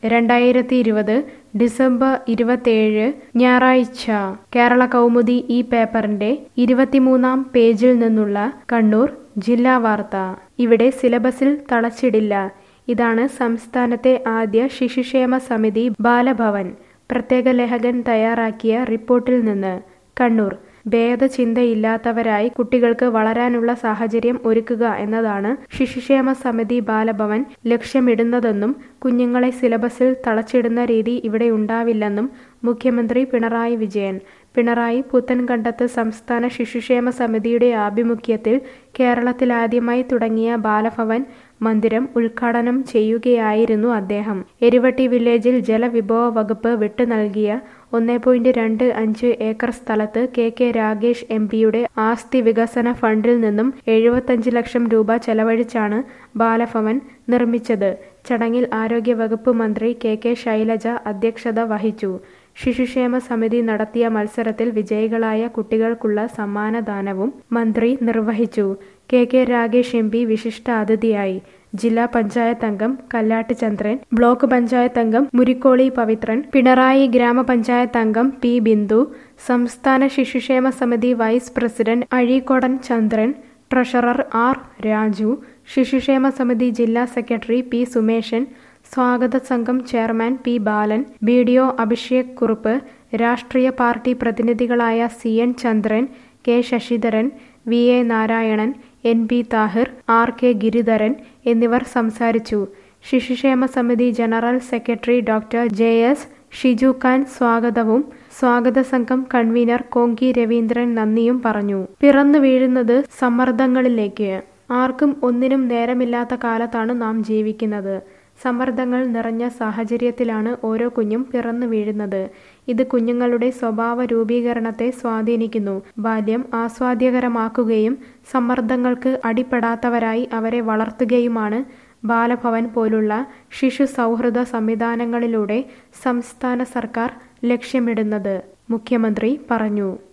രണ്ടായിരത്തി ഇരുപത് ഡിസംബർ ഇരുപത്തേഴ് ഞായറാഴ്ച കേരള കൗമുദി ഈ പേപ്പറിന്റെ ഇരുപത്തിമൂന്നാം പേജിൽ നിന്നുള്ള കണ്ണൂർ ജില്ലാ വാർത്ത ഇവിടെ സിലബസിൽ തളച്ചിടില്ല ഇതാണ് സംസ്ഥാനത്തെ ആദ്യ ശിശുക്ഷേമ സമിതി ബാലഭവൻ പ്രത്യേക ലേഖകൻ തയ്യാറാക്കിയ റിപ്പോർട്ടിൽ നിന്ന് കണ്ണൂർ ഭേദചിന്തയില്ലാത്തവരായി കുട്ടികൾക്ക് വളരാനുള്ള സാഹചര്യം ഒരുക്കുക എന്നതാണ് ശിശുക്ഷേമ സമിതി ബാലഭവൻ ലക്ഷ്യമിടുന്നതെന്നും കുഞ്ഞുങ്ങളെ സിലബസിൽ തളച്ചിടുന്ന രീതി ഇവിടെ ഉണ്ടാവില്ലെന്നും മുഖ്യമന്ത്രി പിണറായി വിജയൻ പിണറായി പുത്തൻകണ്ടത്ത് സംസ്ഥാന ശിശുക്ഷേമ സമിതിയുടെ ആഭിമുഖ്യത്തിൽ കേരളത്തിലാദ്യമായി തുടങ്ങിയ ബാലഭവൻ മന്ദിരം ഉദ്ഘാടനം ചെയ്യുകയായിരുന്നു അദ്ദേഹം എരുവട്ടി വില്ലേജിൽ ജലവിഭവ വകുപ്പ് വിട്ടു നൽകിയ ഒന്നേ പോയിന്റ് രണ്ട് അഞ്ച് ഏക്കർ സ്ഥലത്ത് കെ കെ രാഗേഷ് എം പിയുടെ ആസ്തി വികസന ഫണ്ടിൽ നിന്നും എഴുപത്തഞ്ച് ലക്ഷം രൂപ ചെലവഴിച്ചാണ് ബാലഭവൻ നിർമ്മിച്ചത് ചടങ്ങിൽ ആരോഗ്യവകുപ്പ് മന്ത്രി കെ കെ ശൈലജ അധ്യക്ഷത വഹിച്ചു ശിശുക്ഷേമ സമിതി നടത്തിയ മത്സരത്തിൽ വിജയികളായ കുട്ടികൾക്കുള്ള സമ്മാനദാനവും മന്ത്രി നിർവഹിച്ചു K K Ragesh M P വിശിഷ്ട അതിഥിയായി ജില്ലാ പഞ്ചായത്ത് അംഗം കല്ലാട്ട് ചന്ദ്രൻ ബ്ലോക്ക് പഞ്ചായത്ത് അംഗം മുരിക്കോളി പവിത്രൻ പിണറായി ഗ്രാമപഞ്ചായത്ത് അംഗം പി ബിന്ദു സംസ്ഥാന ശിശുക്ഷേമ സമിതി vice president Azhikodan Chandran treasurer R Raju ശിശുക്ഷേമ സമിതി ജില്ലാ സെക്രട്ടറി പി സുമേഷൻ സ്വാഗത സംഘം chairman P Balan B D O Abhishek Kurup രാഷ്ട്രീയ പാർട്ടി പ്രതിനിധികളായ C N Chandran K Sasidharan V A Narayanan N P Thahir R K Giridharan എന്നിവർ സംസാരിച്ചു ശിശുക്ഷേമ സമിതി general secretary doctor J S Shiju Khan സ്വാഗതവും സ്വാഗത സംഘം കൺവീനർ കോങ്കി രവീന്ദ്രൻ നന്ദിയും പറഞ്ഞു പിറന്നു വീഴുന്നത് സമ്മർദ്ദങ്ങളിലേക്ക് ആർക്കും ഒന്നിനും നേരമില്ലാത്ത കാലത്താണ് നാം ജീവിക്കുന്നത് സമ്മർദ്ദങ്ങൾ നിറഞ്ഞ സാഹചര്യത്തിലാണ് ഓരോ കുഞ്ഞും പിറന്നു വീഴുന്നത് ഇത് കുഞ്ഞുങ്ങളുടെ സ്വഭാവ രൂപീകരണത്തെ സ്വാധീനിക്കുന്നു ബാല്യം ആസ്വാദ്യകരമാക്കുകയും സമ്മർദ്ദങ്ങൾക്ക് അടിപ്പെടാത്തവരായി അവരെ വളർത്തുകയുമാണ് ബാലഭവൻ പോലുള്ള ശിശു സൗഹൃദ സംവിധാനങ്ങളിലൂടെ സംസ്ഥാന സർക്കാർ ലക്ഷ്യമിടുന്നത് മുഖ്യമന്ത്രി പറഞ്ഞു